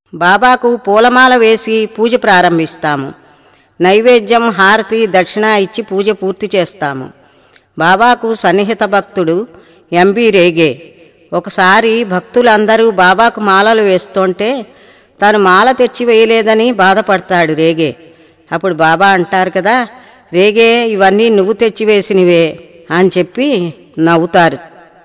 బాబాకు పూలమాల వేసి పూజ ప్రారంభిస్తాము నైవేద్యం హారతి దక్షిణ ఇచ్చి పూజ పూర్తి చేస్తాము బాబాకు సన్నిహిత భక్తుడు ఎంబి రేగే ఒకసారి భక్తులందరూ బాబాకు మాలలు వేస్తుంటే తను మాల తెచ్చి వేయలేదని బాధపడతాడు రేగే అప్పుడు బాబా అంటారు కదా రేగే ఇవన్నీ నువ్వు తెచ్చి వేసినవే అని చెప్పి నవ్వుతారు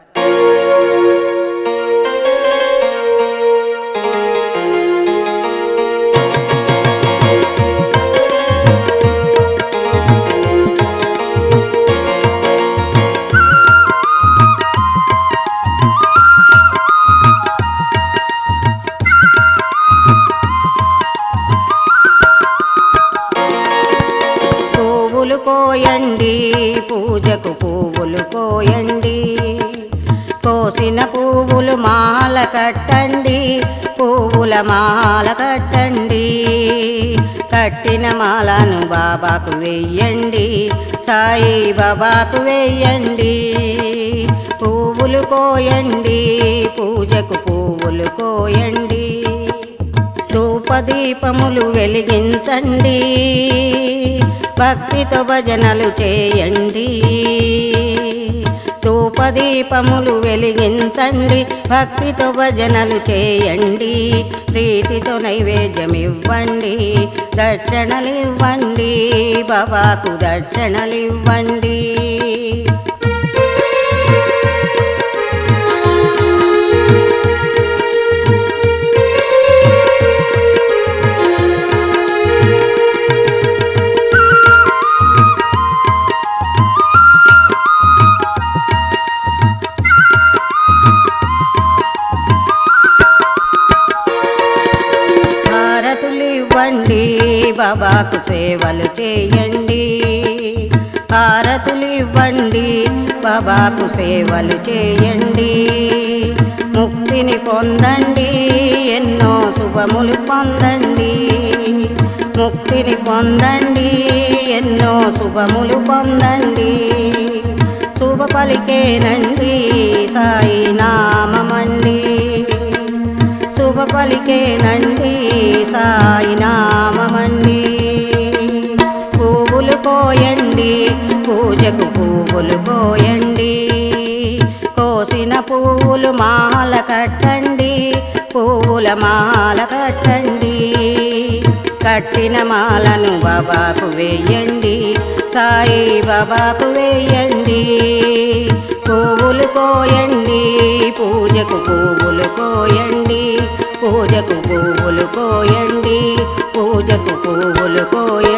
పువ్వులు కోయండి పూజకు పువ్వులు కోయండి కోసిన పువ్వులు మాల కట్టండి పువ్వుల మాల కట్టండి కట్టిన మాలను బాబాకు వెయ్యండి సాయి బాబాకు వెయ్యండి పువ్వులు కోయండి పూజకు పువ్వులు కోయండి ధూపదీపములు వెలిగించండి భక్తితో భజనలు చేయండి ధూపదీపములు వెలిగించండి భక్తితో భజనలు చేయండి ప్రీతితో నైవేద్యం ఇవ్వండి దక్షిణలు ఇవ్వండి బాబాకు దక్షిణలు ఇవ్వండి హారతులు ఇవ్వండి బాబాకు సేవలు చేయండి హారతులు ఇవ్వండి బాబాకు సేవలు చేయండి ముక్తిని పొందండి ఎన్నో శుభములు పొందండి ముక్తిని పొందండి ఎన్నో శుభములు పొందండి శుభ పలికేనండి సాయి నామమండి శుభ పలికేనండి సాయి నామమండి పువ్వులు కోయండి పూజకు పువ్వులు కోయండి కోసిన పువ్వులు మాల కట్టండి పువ్వుల మాల కట్టండి కట్టిన మాలను బాబాకు వేయండి సాయి బాబాకు వేయండి పువ్వులు కోయండి పూజకు పువ్వులు కోయండి పూజకు పువ్వులు కోయండి పూజకు పువ్వులు కోయండి